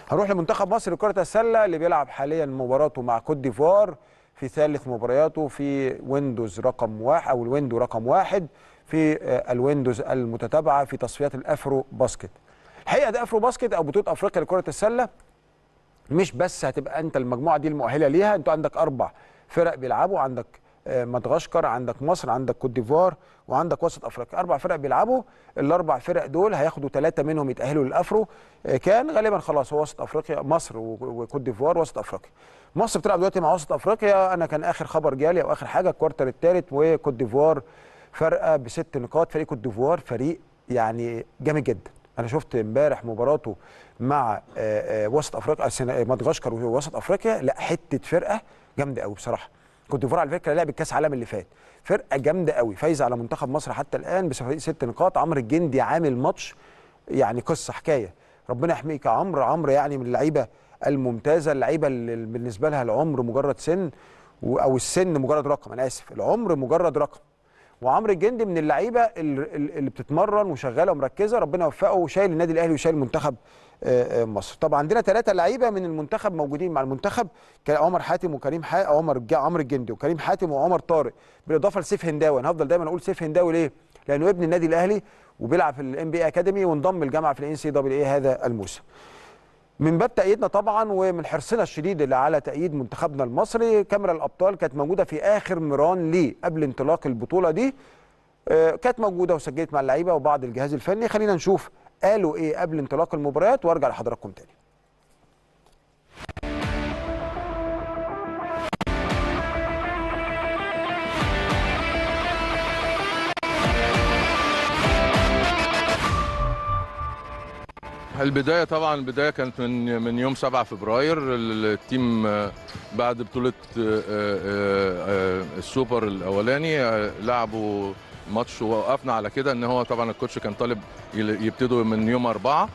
هنروح لمنتخب مصر لكره السله اللي بيلعب حاليا مباراته مع كوت ديفوار في ثالث مبارياته في ويندوز رقم واحد او الويندو رقم واحد في آه، الويندوز المتتابعه في تصفيات الافرو باسكت. الحقيقه ده افرو باسكت او بطوله افريقيا لكره السله مش بس هتبقى انت المجموعه دي المؤهله ليها انت عندك اربع فرق بيلعبوا عندك آه، مدغشقر عندك مصر عندك كوت ديفوار وعندك وسط افريقيا اربع فرق بيلعبوا الاربع فرق دول هياخدوا ثلاثه منهم يتاهلوا للافرو آه، كان غالبا خلاص هو وسط افريقيا مصر و- وكوت ديفوار وسط افريقيا مصر بتلعب دلوقتي مع وسط افريقيا انا كان اخر خبر جالي او اخر حاجه الكوارتر الثالث وكوت ديفوار فارقه بست نقاط فريق كوت ديفوار فريق يعني جامد جدا انا شفت امبارح مباراته مع آه، آه، وسط افريقيا سنا- مدغشقر ووسط افريقيا لا حته فرقه جامده قوي بصراحه كوت ديفوار على فكره لعبت كاس عالم اللي فات فرقه جامده قوي فايزه على منتخب مصر حتى الان بفريق ست نقاط عمرو الجندي عامل ماتش يعني قصه حكايه ربنا يحميك يا عمرو عمرو يعني من اللعيبه الممتازه اللعيبه اللي بالنسبه لها العمر مجرد سن و- او السن مجرد رقم انا اسف العمر مجرد رقم وعمرو الجندي من اللعيبه اللي, اللي بتتمرن وشغاله ومركزه ربنا يوفقه وشايل النادي الاهلي وشايل منتخب آه، آه، مصر طبعا عندنا ثلاثه لعيبه من المنتخب موجودين مع المنتخب كان عمر حاتم وكريم حا... عمر الج- عمرو الجندي وكريم حاتم وعمر طارق بالاضافه لسيف هنداوي انا هفضل دايما اقول سيف هنداوي ليه لانه ابن النادي الاهلي وبيلعب في الام بي اكاديمي وانضم الجامعه في الان سي دبليو اي هذا الموسم من باب تأييدنا طبعا ومن حرصنا الشديد اللي على تأييد منتخبنا المصري كاميرا الأبطال كانت موجودة في آخر مران ليه قبل انطلاق البطولة دي آه، كانت موجودة وسجلت مع اللعيبة وبعض الجهاز الفني خلينا نشوف قالوا إيه قبل انطلاق المباريات وارجع لحضراتكم تاني البداية طبعا البداية كانت من من يوم 7 فبراير التيم آه، بعد بطولة آه، آه، آه، السوبر الأولاني آه، لعبوا ماتش ووقفنا على كده ان هو طبعا الكوتش كان طالب يل- يبتدوا من يوم أربعة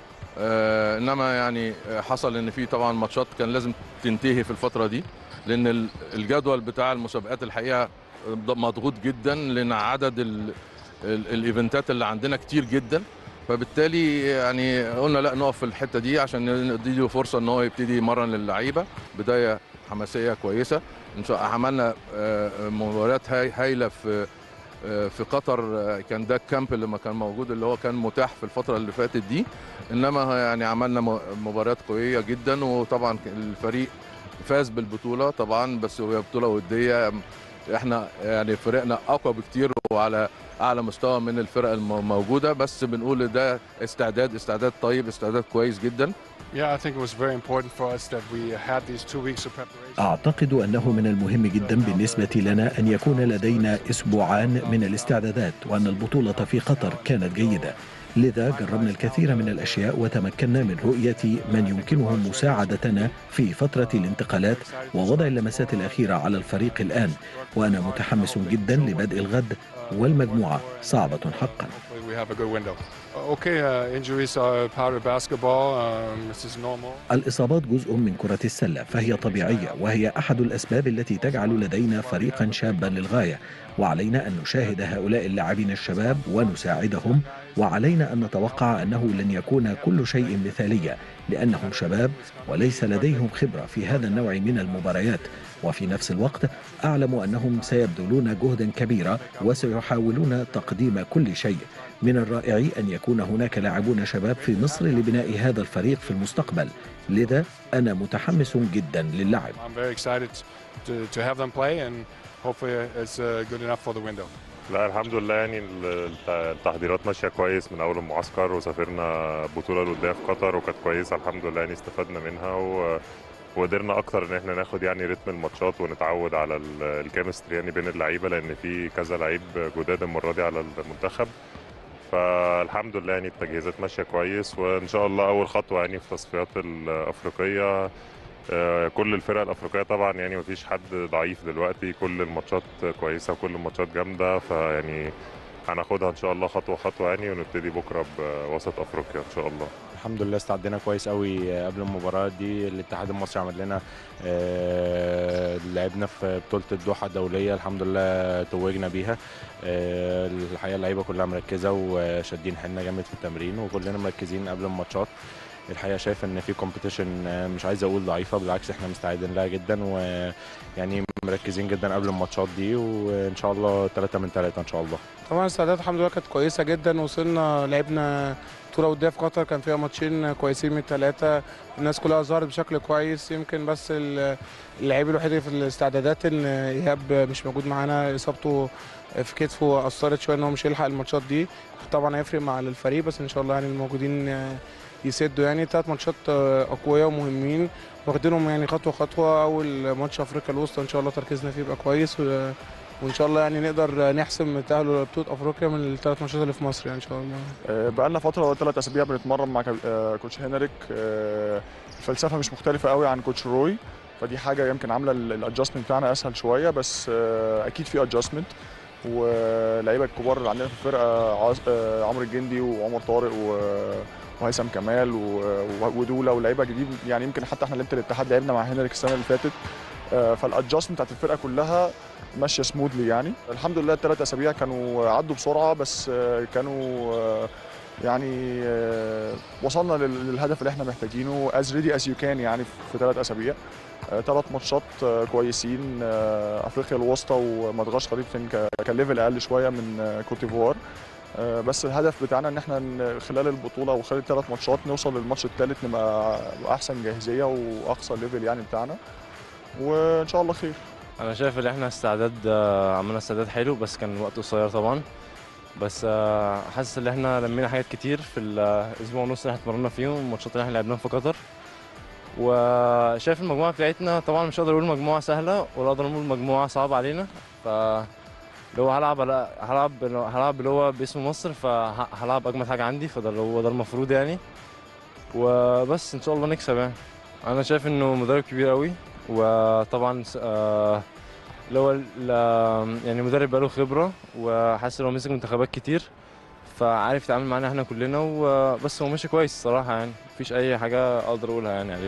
آه، انما يعني آه، حصل ان في طبعا ماتشات كان لازم تنتهي في الفترة دي لان ال- الجدول بتاع المسابقات الحقيقة مضغوط جدا لان عدد ال- ال- الايفنتات اللي عندنا كتير جدا فبالتالي يعني قلنا لا نقف في الحته دي عشان نديله فرصه ان هو يبتدي يمرن للعيبه بدايه حماسيه كويسه ان شاء الله عملنا آه، مباريات هاي- هايله في آه، في قطر آه، كان ده الكامب اللي ما كان موجود اللي هو كان متاح في الفتره اللي فاتت دي انما يعني عملنا م- مباريات قويه جدا وطبعا الفريق فاز بالبطوله طبعا بس وهي بطوله وديه احنا يعني فرقنا اقوى بكتير وعلى اعلى مستوى من الفرق الموجوده بس بنقول ده استعداد استعداد طيب استعداد كويس جدا Yeah, I think it was very important for us that we had these two weeks of preparation. أعتقد أنه من المهم جدا بالنسبة لنا أن يكون لدينا أسبوعان من الاستعدادات وأن البطولة في قطر كانت جيدة لذا جربنا الكثير من الأشياء وتمكنا من رؤية من يمكنهم مساعدتنا في فترة الانتقالات ووضع اللمسات الأخيرة على الفريق الآن وأنا متحمس جدا لبدء الغد والمجموعة صعبة حقا Hopefully we have a good window. Okay, uh, injuries are part of basketball. Um, this is normal. الإصابات جزء من كرة السلة فهي طبيعية وهي أحد الأسباب التي تجعل لدينا فريقا شابا للغاية وعلينا أن نشاهد هؤلاء اللاعبين الشباب ونساعدهم وعلينا أن نتوقع أنه لن يكون كل شيء مثالية لأنهم شباب وليس لديهم خبرة في هذا النوع من المباريات وفي نفس الوقت أعلم أنهم سيبذلون جهدا كبيرا وسيحاولون تقديم كل شيء من الرائع أن يكون هناك لاعبون شباب في مصر لبناء هذا الفريق في المستقبل لذا أنا متحمس جدا للعب I'm very excited to, to have them play, and hopefully it's uh, good enough for the window. لا الحمد لله يعني ال- التحضيرات ماشيه كويس من اول المعسكر وسافرنا بطوله الوديه في قطر وكانت كويسه الحمد لله يعني استفدنا منها و... وقدرنا اكتر ان احنا ناخد يعني رتم الماتشات ونتعود على ال- الكيمستري يعني بين اللعيبه لان في كذا لعيب جداد المره دي على المنتخب فالحمد لله يعني التجهيزات ماشيه كويس وان شاء الله اول خطوه يعني في التصفيات الافريقيه آه، كل الفرق الافريقيه طبعا يعني مفيش حد ضعيف دلوقتي كل الماتشات كويسه وكل الماتشات جامده فيعني هناخدها ان شاء الله خطوه خطوه يعني ونبتدي بكره بوسط افريقيا ان شاء الله الحمد لله استعدينا كويس قوي قبل المباراه دي الاتحاد المصري عمل لنا آه، لعبنا في بطوله الدوحه الدوليه الحمد لله توجنا بيها آه، الحقيقه اللعيبه كلها مركزه وشادين حيلنا جامد في التمرين وكلنا مركزين قبل الماتشات الحقيقه شايف ان في كومبيتيشن مش عايز اقول ضعيفه بالعكس احنا مستعدين لها جدا ويعني مركزين جدا قبل الماتشات دي وان شاء الله 3 من 3 ان شاء الله طبعا الاستعدادات الحمد لله كانت كويسه جدا وصلنا لعبنا بطوله وديه في قطر كان فيها ماتشين كويسين من الثلاثه الناس كلها ظهرت بشكل كويس يمكن بس ال- اللعيب الوحيد اللي في الاستعدادات ان ايهاب مش موجود معانا اصابته في كتفه اثرت شويه ان هو مش هيلحق الماتشات دي طبعا هيفرق مع الفريق بس ان شاء الله يعني الموجودين يسدوا يعني ثلاث ماتشات اقوياء ومهمين واخدينهم يعني خطوه خطوه اول ماتش افريقيا الوسطى ان شاء الله تركيزنا فيه يبقى كويس و- وان شاء الله يعني نقدر نحسم التاهل لبطوله افريقيا من الثلاث ماتشات اللي في مصر يعني ان شاء الله بقى لنا فتره ثلاث اسابيع بنتمرن مع كاب- آه، كوتش هنريك آه، الفلسفه مش مختلفه قوي عن كوتش روي فدي حاجه يمكن عامله الادجستمنت بتاعنا اسهل شويه بس آه، اكيد في ادجستمنت واللعيبه الكبار اللي عندنا في الفرقه عاص- آه، عمرو الجندي وعمر طارق و- وهيثم كمال و- و- ودوله ولاعيبه جديد يعني يمكن حتى احنا لعيبه الاتحاد لعبنا مع هنريك السنه اللي فاتت فالادجستمنت بتاعت الفرقه كلها ماشيه سموذلي يعني الحمد لله الثلاث اسابيع كانوا عدوا بسرعه بس آه، كانوا آه، يعني آه، وصلنا لل- للهدف اللي احنا محتاجينه از ريدي از يو كان يعني في ثلاث اسابيع ثلاث ماتشات آه، كويسين آه، افريقيا الوسطى ومدغشقر يمكن ك- كان ليفل اقل شويه من آه، كوت ديفوار آه، بس الهدف بتاعنا ان احنا ن- خلال البطوله وخلال الثلاث ماتشات نوصل للماتش الثالث نبقى باحسن جاهزيه واقصى ليفل يعني بتاعنا وان شاء الله خير انا شايف ان احنا استعداد آه، عملنا استعداد حلو بس كان الوقت قصير طبعا بس آه، حاسس ان احنا لمينا حاجات كتير في الاسبوع ونص اللي احنا اتمرنا فيهم الماتشات اللي احنا لعبناها في قطر وشايف المجموعه بتاعتنا طبعا مش هقدر اقول مجموعه سهله ولا اقدر اقول مجموعه صعبه علينا ف لو هلعب على- هلعب هلعب اللي هو باسم مصر فهلعب اجمد حاجه عندي فده اللي هو ده المفروض يعني وبس ان شاء الله نكسب يعني انا شايف انه مدرب كبير قوي وطبعا س- آه، اللي هو ال- يعني مدرب بقاله خبره وحاسس ان هو مسك منتخبات كتير فعارف يتعامل معانا احنا كلنا وبس هو ماشي كويس الصراحه يعني مفيش اي حاجه اقدر اقولها يعني عليه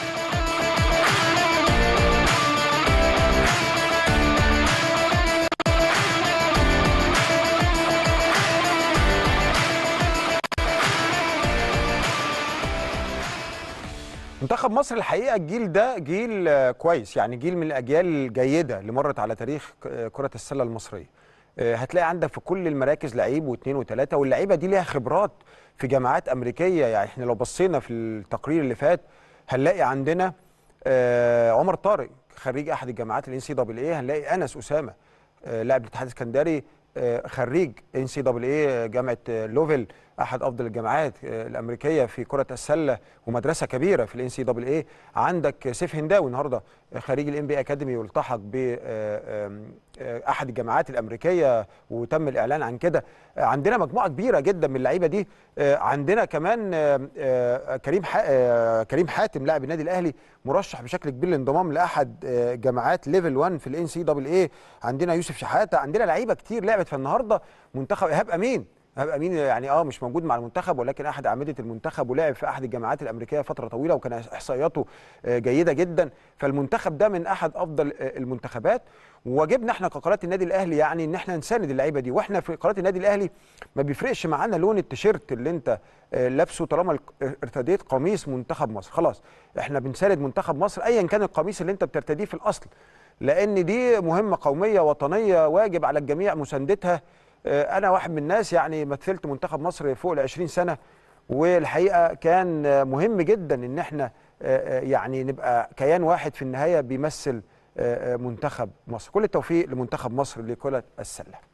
منتخب مصر الحقيقه الجيل ده جيل آه، كويس يعني جيل من الاجيال الجيده اللي مرت على تاريخ ك- آه، كره السله المصريه آه، هتلاقي عندك في كل المراكز لعيب واثنين وثلاثه واللعيبه دي ليها خبرات في جامعات امريكيه يعني احنا لو بصينا في التقرير اللي فات هنلاقي عندنا آه، عمر طارق خريج احد الجامعات الان سي دبل اي هنلاقي انس اسامه آه، لاعب الاتحاد الاسكندري آه، خريج ان سي دبل اي جامعه آه، لوفل احد افضل الجامعات آه، الامريكيه في كره السله ومدرسه كبيره في الان سي دبل اي عندك سيف هنداوي النهارده خريج الام بي اكاديمي والتحق ب آه، آم، آه، احد الجامعات الامريكيه وتم الاعلان عن كده آه، عندنا مجموعه كبيره جدا من اللعيبه دي آه، عندنا كمان آه، آه، كريم ح- آه، كريم حاتم لاعب النادي الاهلي مرشح بشكل كبير للانضمام لاحد آه، جامعات ليفل 1 في الان سي دبل اي عندنا يوسف شحاته عندنا لعيبه كتير لعبت فالنهارده منتخب ايهاب امين ايهاب امين يعني اه مش موجود مع المنتخب ولكن احد اعمده المنتخب ولعب في احد الجامعات الامريكيه فتره طويله وكان احصائياته آه، جيده جدا فالمنتخب ده من احد افضل آه، المنتخبات وواجبنا احنا كقناه النادي الاهلي يعني ان احنا نساند اللعيبه دي واحنا في قناه النادي الاهلي ما بيفرقش معانا لون التيشيرت اللي انت آه، لابسه طالما الق- ارتديت قميص منتخب مصر خلاص احنا بنساند منتخب مصر ايا كان القميص اللي انت بترتديه في الاصل لان دي مهمه قوميه وطنيه واجب على الجميع مساندتها آه، انا واحد من الناس يعني مثلت منتخب مصر فوق ال 20 سنه والحقيقه كان آه، مهم جدا ان احنا آه، آه، يعني نبقى كيان واحد في النهايه بيمثل آه، آه، منتخب مصر كل التوفيق لمنتخب مصر لكره السله